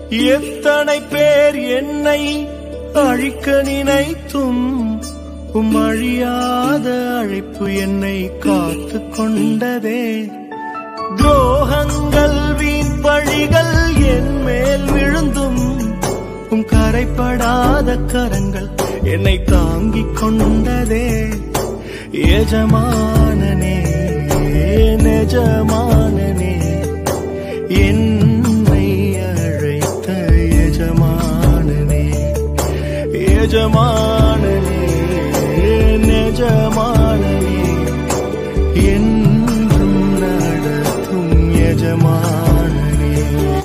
எத்தனை பேர் என்னை அழிக்க நினைத்தும் உம் அழியாத அழைப்பு என்னை காத்து கொண்டதே துரோகங்கள் வீண் பழிகள் என் மேல் விழுந்தும் உம் கரைப்படாத கரங்கள் என்னை தாங்கிக் கொண்டதே எஜமானனே நெஜமானனே என்னை அழைத்த எஜமானனே எஜமானனே நெஜமானனே என்றும் நடத்தும் எஜமான